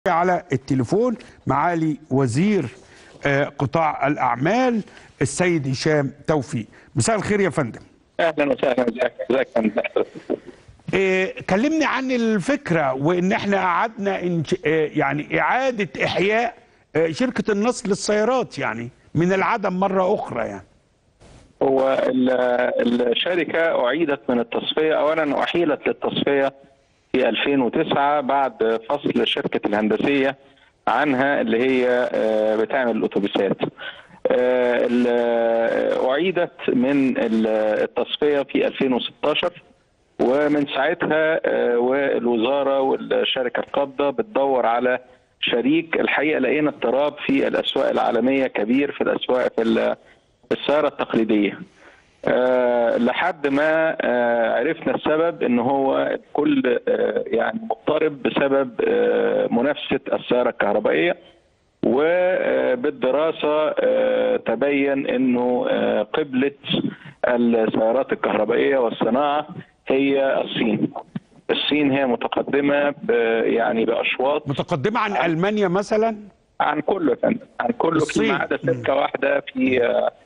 على التليفون معالي وزير آه، قطاع الأعمال السيد هشام توفيق مساء الخير يا فندم اهلا وسهلا ازيك ازيك يا فندم؟ آه، كلمني عن الفكرة وإن احنا قعدنا إنش- آه، يعني إعادة إحياء آه، شركة النصر للسيارات يعني من العدم مرة أخرى يعني هو ال- الشركه اعيدت من التصفيه اولا احيلت للتصفيه في 2009 بعد فصل الشركه الهندسيه عنها اللي هي آه، بتعمل الاتوبيسات آه، ال- اعيدت من ال- التصفيه في 2016 ومن ساعتها آه، والوزاره والشركه القابضه بتدور على شريك الحقيقه لقينا اضطراب في الاسواق العالميه كبير في الاسواق في ال- في السياره التقليديه آه، لحد ما آه، عرفنا السبب ان هو كل آه، يعني مضطرب بسبب آه، منافسه السياره الكهربائيه وبالدراسه آه، تبين انه آه، قبله السيارات الكهربائيه والصناعه هي الصين. الصين هي متقدمه ب- يعني باشواط متقدمة عن ألمانيا مثلا عن كله يا فندم عن كله الصين. فيما عدا شركه واحده في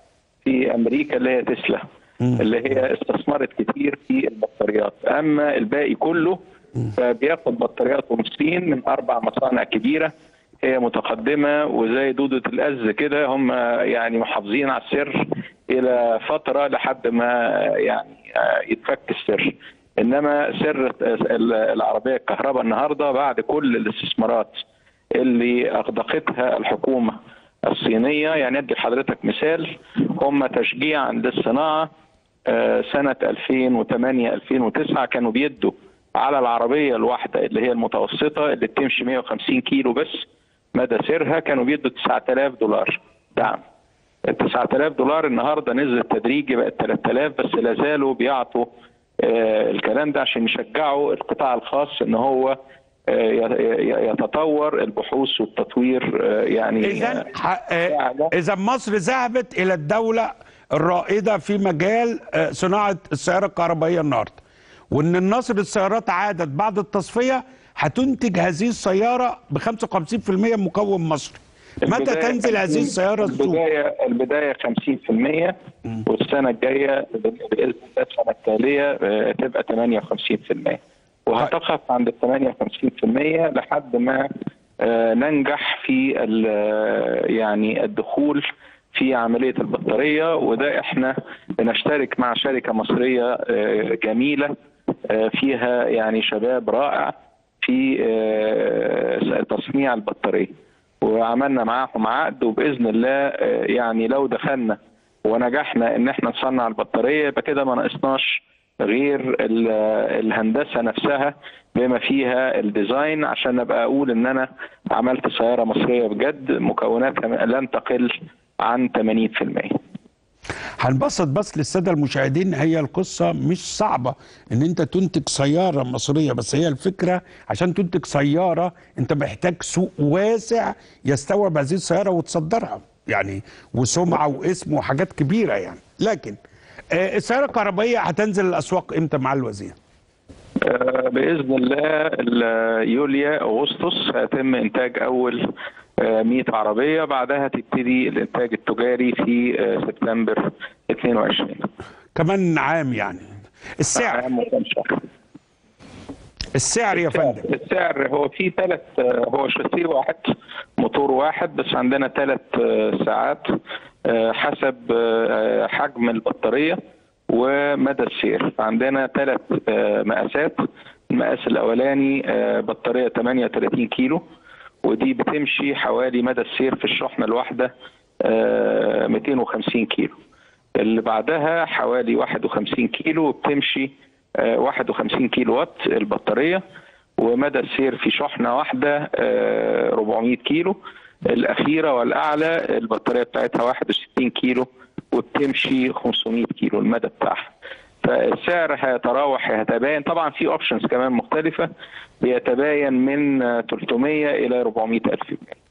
في امريكا اللي هي تسلا اللي هي استثمرت كتير في البطاريات اما الباقي كله فبياخد بطاريات من الصين من اربع مصانع كبيره هي متقدمه وزي دوده الاز كده هم يعني محافظين على السر الى فتره لحد ما يعني يتفك السر انما سر العربيه الكهرباء النهارده بعد كل الاستثمارات اللي اغدقتها الحكومه الصينيه يعني ادي لحضرتك مثال هم تشجيعا للصناعه آه، سنه 2008 2009 كانوا بيدوا على العربيه الواحده اللي هي المتوسطه اللي بتمشي 150 كيلو بس مدى سيرها كانوا بيدوا 9000 دولار دعم ال 9000 دولار النهارده نزلت تدريجي بقت 3000 بس لا زالوا بيعطوا آه، الكلام ده عشان يشجعوا القطاع الخاص ان هو آه، ي- ي- يتطور البحوث والتطوير آه، يعني إذا فعلا. إذا مصر ذهبت إلى الدولة الرائدة في مجال آه، صناعة السيارة الكهربائية النهاردة وإن النصر للسيارات عادت بعد التصفية هتنتج هذه السيارة ب 55% مكون مصري متى البداية تنزل هذه 50 السيارة السوق؟ البداية البداية 50% والسنة الجاية بإذن الله السنة التالية آه، تبقى 58% وهتقف عند ال 58% لحد ما آه، ننجح في ال- آه، يعني الدخول في عملية البطارية وده احنا بنشترك مع شركة مصرية آه، جميلة آه، فيها يعني شباب رائع في آه، تصنيع البطارية وعملنا معاهم عقد وباذن الله آه، يعني لو دخلنا ونجحنا ان احنا نصنع البطاريه يبقى كده ما ناقصناش غير ال- الهندسه نفسها بما فيها الديزاين عشان ابقى اقول ان انا عملت سياره مصريه بجد مكوناتها لن تقل عن 80% هنبسط بس للساده المشاهدين هي القصه مش صعبه ان انت تنتج سياره مصريه بس هي الفكره عشان تنتج سياره انت محتاج سوق واسع يستوعب هذه السياره وتصدرها يعني وسمعه واسم وحاجات كبيره يعني لكن آه، السياره الكهربائيه هتنزل الاسواق امتى مع الوزير؟ آه، باذن الله ال- يوليو اغسطس هيتم انتاج اول آه، 100 عربيه بعدها تبتدي الانتاج التجاري في آه، سبتمبر 22 كمان عام يعني السعر عام وكام شهر السعر يا فندم السعر هو في ثلاث هو شاسيه واحد موتور واحد بس عندنا ثلاث ساعات آه، حسب آه، حجم البطاريه ومدى السير فعندنا ثلاث مقاسات المقاس الاولاني آه، بطاريه 38 كيلو ودي بتمشي حوالي مدى السير في الشحنه الواحده آه، 250 كيلو اللي بعدها حوالي 51 كيلو وبتمشي آه، 51 كيلو وات البطاريه ومدى السير في شحنه واحده آه، 400 كيلو الاخيره والاعلى البطاريه بتاعتها 61 كيلو وبتمشي 500 كيلو المدى بتاعها فالسعر هيتراوح هيتباين طبعا في اوبشنز كمان مختلفه بيتباين من آه، 300 الى 400 الف جنيه